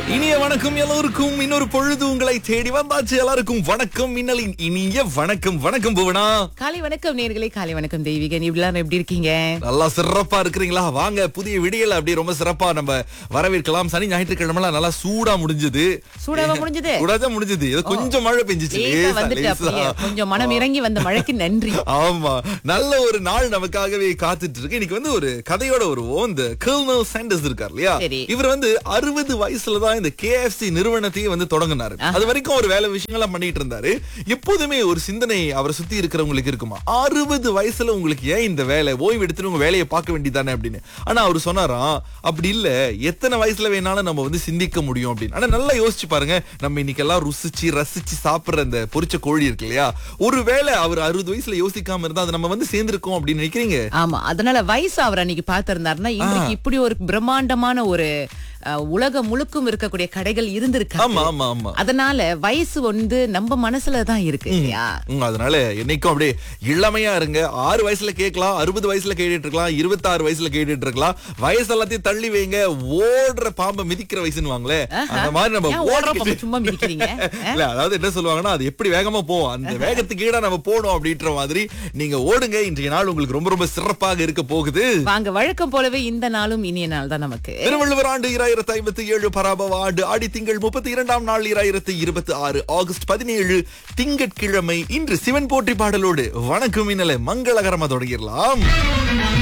இனிய வணக்கம் எல்லோருக்கும் இன்னொரு பொழுது உங்களை தேடி வந்தாச்சு எல்லாருக்கும் வணக்கம் மின்னலின் இனிய வணக்கம் வணக்கம் புவனா காலை வணக்கம் நேர்களே காலை வணக்கம் தெய்வீகன் இப்படிலாம் எப்படி இருக்கீங்க நல்லா சிறப்பா இருக்கிறீங்களா வாங்க புதிய விடியல் அப்படி ரொம்ப சிறப்பா நம்ம வரவேற்கலாம் சனி ஞாயிற்றுக்கிழமெல்லாம் நல்லா சூடா முடிஞ்சது சூடாவா முடிஞ்சது சூடாதான் முடிஞ்சது ஏதோ கொஞ்சம் மழை பெஞ்சிச்சு லேசா லேசா, வந்துட்டு லேசா. அப்படியே கொஞ்சம் மனம் இறங்கி வந்த மழைக்கு நன்றி ஆமா நல்ல ஒரு நாள் நமக்காகவே காத்துட்டு இருக்கு இன்னைக்கு வந்து ஒரு கதையோட வருவோம் இந்த கர்னல் சாண்டர்ஸ் இருக்கார் இல்லையா சரி. இவர் வந்து அறுபது வயசுல தான் இந்த கேஎஃப்சி நிறுவனத்தையே வந்து தொடங்கினாரு அது வரைக்கும் ஒரு வேலை விஷயங்கள்லாம் பண்ணிட்டு இருந்தாரு எப்போதுமே ஒரு சிந்தனை அவரை சுத்தி இருக்கிறவங்களுக்கு இருக்குமா அறுபது வயசுல உங்களுக்கு ஏன் இந்த வேலை ஓய்வு எடுத்துட்டு உங்க வேலையை பார்க்க வேண்டியதானே அப்படின்னு ஆனா அவர் சொன்னாராம் அப்படி இல்ல எத்தனை வயசுல வேணாலும் நம்ம வந்து சிந்திக்க முடியும் அப்படின்னு ஆனா நல்லா யோசிச்சு பாருங்க நம்ம இன்னைக்கு எல்லாம் ருசிச்சு ரசிச்சு சாப்பிடுற அந்த பொரிச்ச கோழி இருக்கு இல்லையா ஒருவேளை அவர் அறுபது வயசுல யோசிக்காம இருந்தா அது நம்ம வந்து சேர்ந்திருக்கோம் அப்படின்னு நினைக்கிறீங்க ஆமா அதனால வயசு அவர் அன்னைக்கு பார்த்திருந்தாருன்னா இன்றைக்கு இப்படி ஒரு பிரம்மாண்டமான ஒரு அஹ், உலகம் முழுக்கும் இருக்கக்கூடிய கடைகள் இருந்திருக்கு ஆமா ஆமா ஆமா அதனால வயசு வந்து நம்ம மனசுல தான் இருக்கு இல்லையா ம், அதனால என்னைக்கும் அப்படியே இளமையா இருங்க ஆறு வயசுல கேட்கலாம் அறுபது வயசுல கேட்டுட்டு இருக்கலாம் இருபத்தாறு வயசுல கேட்டுட்டு இருக்கலாம் வயசு எல்லாத்தையும் தள்ளி வைங்க ஓடுற பாம்பை மிதிக்கிற வயசுன்னு வாங்களே அந்த மாதிரி நம்ம ஏன் ஓடுற ஓடிக்கிட்டு- பக்கம் சும்மா மிதிக்கிறீங்க இல்ல அதாவது என்ன சொல்லுவாங்கன்னா அது எப்படி வேகமா போவோம் அந்த வேகத்துக்கு ஈடா நம்ம போகணும் அப்படின்ற மாதிரி நீங்க ஓடுங்க இன்றைய நாள் உங்களுக்கு ரொம்ப ரொம்ப சிறப்பாக இருக்க போகுது வாங்க வழக்கம் போலவே இந்த நாளும் இனிய நாள் தான் நமக்கு திருவள்ளுவர் ஆண்டு இராயிரத்தி ஐம்பத்தி ஏழு பராபவ ஆண்டு ஆடி திங்கள் முப்பத்தி இரண்டாம் நாள் இராயிரத்தி இருபத்தி ஆறு ஆகஸ்ட் பதினேழு திங்கட்கிழமை இன்று சிவன் போற்றி பாடலோடு வணக்கம் இன்னலை மங்களகரமா தொடங்கிடலாம்